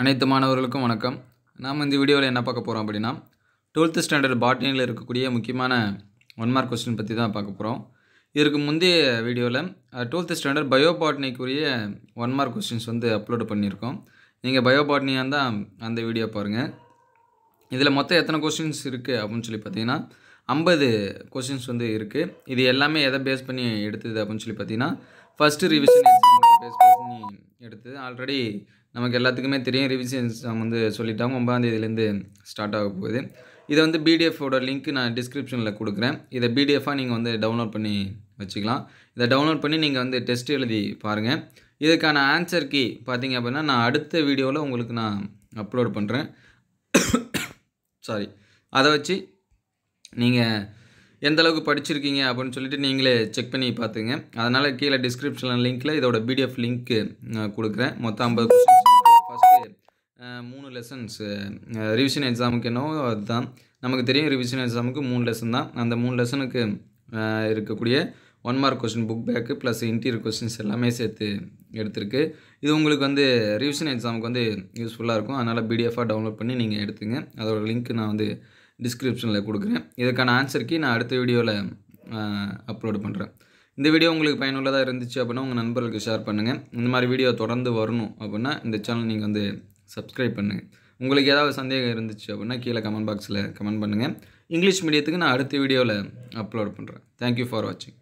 அனைத்து மாணவர்களுக்கும் வணக்கம் நாம் இந்த வீடியோவில் என்ன பார்க்க போகிறோம் அப்படின்னா டுவெல்த்து ஸ்டாண்டர்ட் பாட்னியில் இருக்கக்கூடிய முக்கியமான ஒன் மார்க் கொஸ்டின் பற்றி தான் பார்க்க போகிறோம் இதற்கு முந்தைய வீடியோவில் டுவெல்த்து ஸ்டாண்டர்ட் பயோ பாட்னிக்குரிய ஒன் மார்க் கொஸ்டின்ஸ் வந்து அப்லோடு பண்ணியிருக்கோம் நீங்கள் பயோ பாட்னியாக இருந்தால் அந்த வீடியோ பாருங்கள் இதில் மொத்தம் எத்தனை கொஸ்டின்ஸ் இருக்குது அப்படின்னு சொல்லி பார்த்தீங்கன்னா ஐம்பது கொஸ்டின்ஸ் வந்து இருக்குது இது எல்லாமே எதை பேஸ் பண்ணி எடுத்தது அப்படின்னு சொல்லி பார்த்தீங்கன்னா ஃபஸ்ட்டு ரிவிஷன் எக்ஸாமுக்கு பேஸ் பண்ணி எடுத்தது ஆல்ரெடி நமக்கு எல்லாத்துக்குமே தெரியும் ரிவிஷன் எக்ஸாம் வந்து சொல்லிட்டாங்க ஒன்பதாம் தேதியிலேருந்து ஸ்டார்ட் ஆக போகுது இதை வந்து பிடிஎஃபோட லிங்க் நான் டிஸ்கிரிப்ஷனில் கொடுக்குறேன் இதை பிடிஎஃபாக நீங்கள் வந்து டவுன்லோட் பண்ணி வச்சுக்கலாம் இதை டவுன்லோட் பண்ணி நீங்கள் வந்து டெஸ்ட் எழுதி பாருங்கள் இதுக்கான ஆன்சர் கீ பார்த்தீங்க அப்படின்னா நான் அடுத்த வீடியோவில் உங்களுக்கு நான் அப்லோட் பண்ணுறேன் சாரி அதை வச்சு நீங்கள் எந்த அளவுக்கு படிச்சிருக்கீங்க அப்படின்னு சொல்லிட்டு நீங்களே செக் பண்ணி பார்த்துங்க அதனால் கீழே டிஸ்கிரிப்ஷனில் லிங்க்கில் இதோட பிடிஎஃப் லிங்க்கு நான் கொடுக்குறேன் மொத்தம் ஐம்பது கொஸ்டின்ஸ் ஃபஸ்ட்டு மூணு லெசன்ஸ் ரிவிஷன் எக்ஸாமுக்கு என்னவோ அதுதான் நமக்கு தெரியும் ரிவிஷன் எக்ஸாமுக்கு மூணு லெசன் தான் அந்த மூணு லெசனுக்கு இருக்கக்கூடிய one mark question book back plus interior questions எல்லாமே சேர்த்து எடுத்திருக்கு இது உங்களுக்கு வந்து ரிவிஷன் எக்ஸாமுக்கு வந்து யூஸ்ஃபுல்லாக இருக்கும் அதனால் பிடிஎஃபாக டவுன்லோட் பண்ணி நீங்கள் எடுத்துங்க அதோட லிங்க் நான் வந்து டிஸ்கிரிப்ஷனில் கொடுக்குறேன் இதுக்கான ஆன்சருக்கு நான் அடுத்த வீடியோவில் அப்லோடு பண்ணுறேன் இந்த வீடியோ உங்களுக்கு பயனுள்ளதாக இருந்துச்சு அப்படின்னா உங்கள் நண்பர்களுக்கு ஷேர் பண்ணுங்கள் இந்த மாதிரி வீடியோ தொடர்ந்து வரணும் அப்படின்னா இந்த சேனல் நீங்கள் வந்து சப்ஸ்கிரைப் பண்ணுங்கள் உங்களுக்கு ஏதாவது சந்தேகம் இருந்துச்சு அப்படின்னா கீழே கமெண்ட் பாக்ஸில் கமெண்ட் பண்ணுங்கள் இங்கிலீஷ் மீடியத்துக்கு நான் அடுத்த வீடியோவில் அப்லோட் பண்ணுறேன் தேங்க்யூ ஃபார் வாட்சிங்